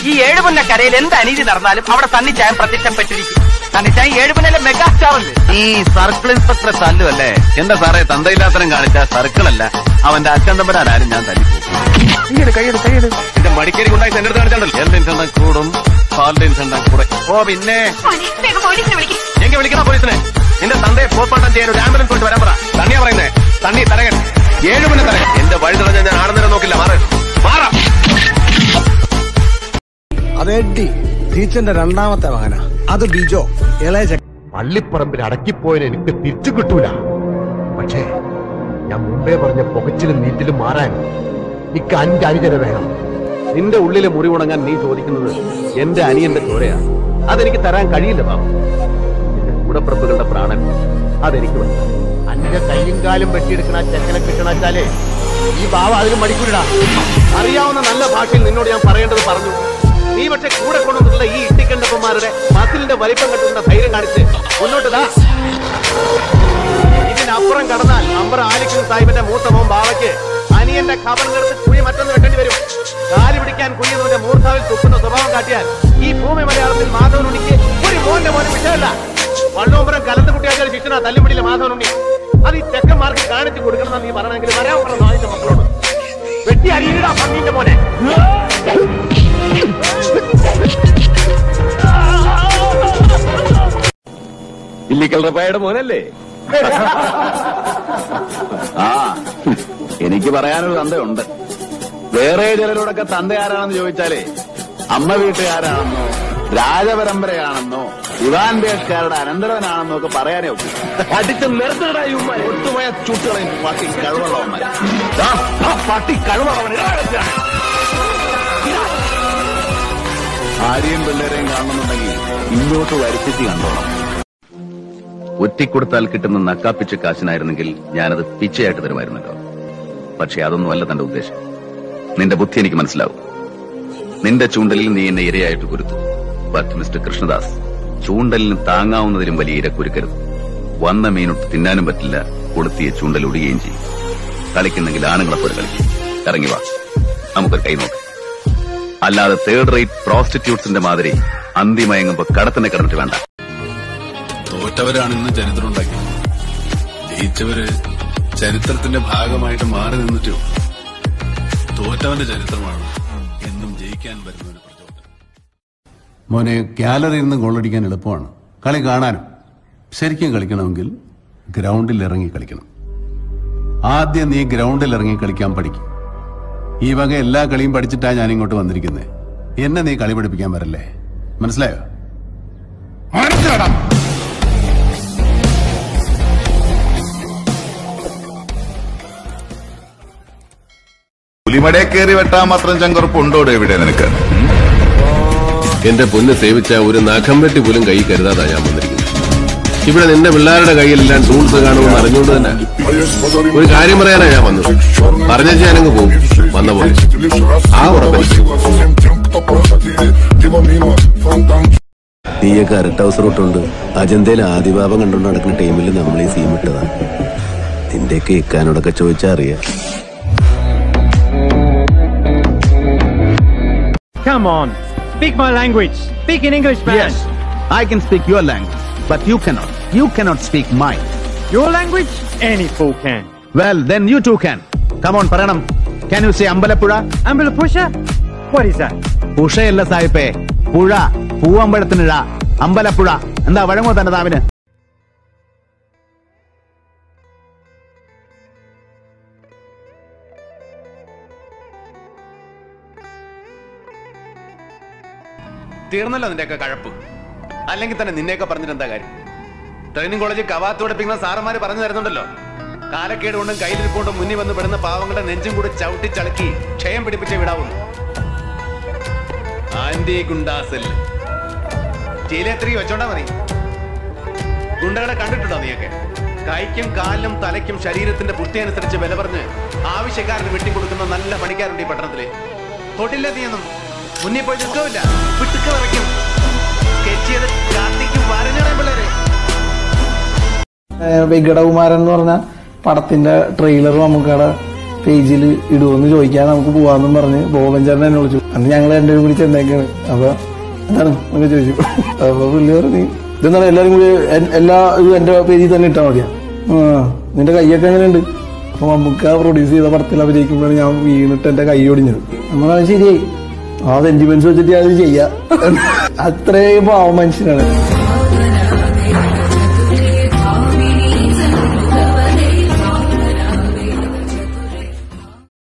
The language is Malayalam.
ഈ ഏഴുപുന്നക്കരയിൽ എന്ത് അനീതി നടന്നാലും അവിടെ തണ്ണിച്ചായൻ പ്രത്യക്ഷപ്പെട്ടിരിക്കും തണ്ണിച്ചായൻ ഏഴുപുന്നയിലെ മെഗാ സ്റ്റാർ അല്ലേ ഈ സർക്കിൾ ഇൻസ്പെക്ടറെ തല്ലുമല്ലേ എന്റെ സാറേ തന്തയില്ലാത്തനം കാണിച്ച സർക്കിൾ അല്ല അവന്റെ അച്ഛൻ തമ്പരാരും ഞാൻ തല്ലിപ്പോകും എന്റെ മടിക്കേരി കൊണ്ടായി എന്റെ അടുത്ത് കാണിച്ചാണ്ടല്ലോ എന്റെ ഇൻസെൻഡം കൂടും പാലിന്റെ ഇൻസെൻഡം കൂടെ ഓ പിന്നെ എങ്കിൽ വിളിക്കണം പോലീസിനെ നിന്റെ തന്തയെ പോസ്റ്റ്മോർട്ടം ചെയ്യാൻ ഒരു ആംബുലൻസ് കൊണ്ട് വരാൻ പറ തണ്ണിയാ പറയുന്നേ തണ്ണി തരകൻ ഏഴ് മണി തരകൻ എന്റെ വഴി തുടങ്ങാൻ ഞാൻ ആടുന്നേരം നോക്കില്ല മാറ് മാറാം അത് എഡ്ഡി ടീച്ചറിന്റെ രണ്ടാമത്തെ മകനാ അത് ബിജോ ഇളയ ചെക്കൻ പള്ളിപ്പറമ്പിൽ അടക്കിപ്പോയതിന് എനിക്ക് തിരിച്ചു കിട്ടൂല പക്ഷേ ഞാൻ മുമ്പേ പറഞ്ഞ പുകച്ചിലും നീറ്റിലും മാറാൻ എനിക്ക് അഞ്ച് അനുജന വേണം നിന്റെ ഉള്ളിലെ മുറി ഉണങ്ങാൻ നീ ചോദിക്കുന്നത് എന്റെ അനിയന്റെ ചോരയാ അതെനിക്ക് തരാൻ കഴിയില്ല ബാബു നിന്റെ കൂടപ്പിറപ്പുകളുടെ പ്രാണൻ അതെനിക്ക് വേണ്ട അന്റെ കയ്യും കാലും വെട്ടിയെടുക്കണ ചെക്കനെ കിട്ടണച്ചാലേ ഈ ബാവ അതിലും മടിക്കൂടാ അറിയാവുന്ന നല്ല ഭാഷയിൽ നിന്നോട് ഞാൻ പറയേണ്ടത് പറഞ്ഞു നീ പക്ഷെ കൂടെ കൊണ്ടുവന്നിട്ടുള്ള ഈ ഇട്ടിക്കണ്ടപ്പന്മാരുടെ മസിലിന്റെ വലിപ്പം കെട്ടുന്ന ധൈര്യം കാണിച്ച് മുന്നോട്ട് ദാ ഇതിനപ്പുറം കടന്നാൽ അമ്പർ ആലിക്കൽ സാഹിബിന്റെ മൂത്ത മോൻ ബാവയ്ക്ക് അനിയന്റെ ഖബർ നിർത്ത് കുഴി മറ്റൊന്ന് വെട്ടേണ്ടി വരും കാല് പിടിക്കാൻ കുഴിയുന്നവന്റെ മൂർധാവിൽ തുപ്പുന്ന സ്വഭാവം കാട്ടിയാൽ ഈ ഭൂമി മലയാളത്തിൽ മാധവനുണ്ണിക്ക് ഒരു മോന്റെ മോനെ വിഷയമല്ല വള്ളോമ്പുരം കലന്ത കുട്ടിയാച്ചാൽ ശിക്ഷണ തല്ലുപിടിയിലെ മാധവനുണ്ണി അത് ഈ ചെക്കന്മാർക്ക് കാണിച്ചു കൊടുക്കണം നീ പറയണമെങ്കിൽ വരാൻ പറഞ്ഞു അതിന്റെ മക്കളോട് വെട്ടി അരിയിടാ പന്നീന്റെ മോനെ ഇല്ലിക്കൽ റപ്പായുടെ മോനല്ലേ ആ എനിക്ക് പറയാനൊരു തന്തയുണ്ട് വേറെ ചിലരോടൊക്കെ തന്ത ആരാണെന്ന് ചോദിച്ചാലേ അമ്മ വീട്ടുകാരാണെന്നോ രാജപരമ്പരയാണെന്നോ ഇവാൻ ബേഷ്കാരുടെ അനന്തരവനാണെന്നോ ഒക്കെ പറയാനേ ഒക്കൂ അടിച്ച് നിർത്തടാ ഒത്തുപോയ ചുട്ടുകളയും പട്ടി കഴിവുള്ളവന്മാർ ദാ, ആ പട്ടി കഴിവുള്ളവൻ ആരെയും പിള്ളേരെയും കാണുന്നുണ്ടെങ്കിൽ ഇങ്ങോട്ട് വരുത്തിച്ച് കണ്ടോണം ഒറ്റിക്കൊടുത്താൽ കിട്ടുന്ന നക്കാപ്പിച്ച കാശിനായിരുന്നെങ്കിൽ ഞാനത് പിച്ചയായിട്ട് തരുമായിരുന്നല്ലോ പക്ഷെ അതൊന്നും അല്ല തന്റെ ഉദ്ദേശം നിന്റെ ബുദ്ധി എനിക്ക് മനസ്സിലാവും നിന്റെ ചൂണ്ടലിൽ നീ എന്നെ ഇരയായിട്ട് കുരുത്തു ബട്ട് മിസ്റ്റർ കൃഷ്ണദാസ് ചൂണ്ടലിന് താങ്ങാവുന്നതിലും വലിയ ഇര കുരുക്കരുത് വന്ന മീനൊട്ട് തിന്നാനും പറ്റില്ല കൊളുത്തിയ ചൂണ്ടൽ ഒടുകയും ചെയ്യും കളിക്കുന്നെങ്കിൽ ആണുങ്ങളെ പോലെ കളിക്കും ഇറങ്ങി വാ നമുക്കൊരു കൈ നോക്കാം അല്ലാതെ തേർഡ് റേറ്റ് പ്രോസ്റ്റിറ്റ്യൂട്ട്സിന്റെ മാതിരി അന്തിമയങ്ങുമ്പോ കടത്തിനെ കിടന്നിട്ട് വേണ്ട തോറ്റവരാണ് ഇന്ന് ചരിത്രം ഉണ്ടാക്കിയത് ജയിച്ചവര് ചരിത്രത്തിന്റെ ഭാഗമായിട്ട് മാറി നിന്നിട്ടേ ഉള്ളൂ. തോറ്റവന്റെ ചരിത്രമാണ് എന്നും ജയിക്കാൻ വരുന്നവന് പ്രചോദനം മോനെ ഗാലറിയിൽ നിന്ന് ഗോളടിക്കാൻ എളുപ്പമാണ് കളി കാണാനും ശരിക്കും കളിക്കണമെങ്കിൽ ഗ്രൗണ്ടിൽ ഇറങ്ങി കളിക്കണം ആദ്യം നീ ഗ്രൗണ്ടിൽ ഇറങ്ങി കളിക്കാൻ പഠിക്കും ഈ വക എല്ലാ കളിയും പഠിച്ചിട്ടാ ഞാൻ ഇങ്ങോട്ട് വന്നിരിക്കുന്നത് എന്നെ നീ കളി പഠിപ്പിക്കാൻ വരല്ലേ മനസ്സിലായോ മനസ്സിലാടാ പുലിമടയെ കയറി വെട്ടാൻ മാത്രം ചങ്കുറപ്പുണ്ടോടെ ഇവിടെ നിനക്ക് എന്റെ പൊന്ന് സേവിച്ച ഒരു നഖം വെട്ടി പോലും കൈ കരുതാതാ ഞാൻ വന്നിരിക്കുന്നത് ഇവിടെ നിന്റെ പിള്ളേരുടെ കയ്യിലെല്ലാം ടൂൾസ് കാണുമെന്ന് അറിഞ്ഞുകൊണ്ട് തന്നെ ഒരു കാര്യം പറയാനാ ഞാൻ വന്നത് പറഞ്ഞ ഞാനങ്ങ് പോകും വന്ന പോലെ ആ ഉറപ്പില്ല നീയൊക്കെ അരട്ട ഹൗസ് റൂട്ടുണ്ട് അജന്തയിൽ ആദിഭാവം കണ്ടുകൊണ്ട് നടക്കുന്ന ടീമിൽ നമ്മൾ ഈ സീം ഇട്ടതാ നിന്റെയൊക്കെ ഇക്കാനോടൊക്കെ ചോദിച്ചാ അറിയാം Come on, speak my language. Speak in English, man. Yes, I can speak your language, but you cannot. You cannot speak mine. Your language? Any fool can. Well, then you too can. Come on, Paranam. Can you say Ambalappuzha? Ambalappuzha? What is that? പുഷയല്ല സായിപ്പേ പുഴ പൂവമ്പഴത്തിനിഴ അമ്പലപ്പുഴ എന്താ വഴങ്ങോ തന്നെ താവിന് തീർന്നല്ലോ നിന്റെയൊക്കെ കഴപ്പ് അല്ലെങ്കിൽ തന്നെ നിന്നെയൊക്കെ പറഞ്ഞിട്ട് എന്താ കാര്യം ട്രെയിനിങ് കോളേജിൽ കവാത്ത് പഠിപ്പിക്കുന്ന സാറന്മാര് പറഞ്ഞു തരുന്നുണ്ടല്ലോ കാലക്കേട് കൊണ്ടും കയ്യിലിരിപ്പുകൊണ്ടും മുന്നിൽ വന്ന് പെടുന്ന പാവങ്ങളുടെ നെഞ്ചും കൂടെ ചവിട്ടി ചളുക്കി ക്ഷയം പിടിപ്പിച്ച് വിടാവുന്നു ആന്റി ഗുണ്ടാസൽ ജയിലെത്രി വെച്ചോണ്ടാ മതി ഗുണ്ടകളെ കണ്ടിട്ടുണ്ടോ നീയൊക്കെ കൈക്കും കാലിനും തലയ്ക്കും ശരീരത്തിന്റെ പുഷ്ടി അനുസരിച്ച് വില പറഞ്ഞ് ആവശ്യക്കാരന് വെട്ടിക്കൊടുക്കുന്ന നല്ല പണിക്കാരുണ്ട് ഈ പട്ടണത്തില് തൊട്ടില്ല നീയൊന്നും മുന്നിൽ പോയി നിൽക്കില്ല വിട്ടുക്ക് വിറയ്ക്കും സ്കെച്ച് ചെയ്ത് കാർത്തിക്കും വരഞ്ഞിടാൻ പിള്ളേരെ വികടകുമാരൻ എന്ന് പറഞ്ഞ പടത്തിന്റെ ട്രെയിലർ നമുക്കവിടെ പേജിൽ ഇടുമെന്ന് ചോദിക്കാൻ നമുക്ക് പോവാന്നും പറഞ്ഞ് ബോബൻ ചേട്ടൻ എന്നെ വിളിച്ചു അന്ന് ഞങ്ങൾ രണ്ടുപേരും കൂടി ചെന്നേക്കാണ് അപ്പൊ എന്താണ് എന്നൊക്കെ ചോദിച്ചു അപ്പൊ പുള്ളി പറഞ്ഞു ഇതെന്താണ് എല്ലാരും കൂടി എൻ- എല്ലാ ഇതും എന്റെ പേജിൽ തന്നെ ഇട്ടാൽ മതിയാ ആ നിന്റെ കൈയൊക്കെ എങ്ങനെയുണ്ട് അപ്പൊ നമുക്ക് പ്രൊഡ്യൂസ് ചെയ്ത പടത്തിൽ അഭിനയിക്കുമ്പോഴാണ് ഞാൻ വീണിട്ട് എന്റെ കൈ ഒടിഞ്ഞത് നമ്മളത് ശരിയായി ആ സെന്റിമെന്റ്സ് വെച്ചിട്ട് അത് ചെയ്യാം അത്രയും പാവം മനുഷ്യനാണ്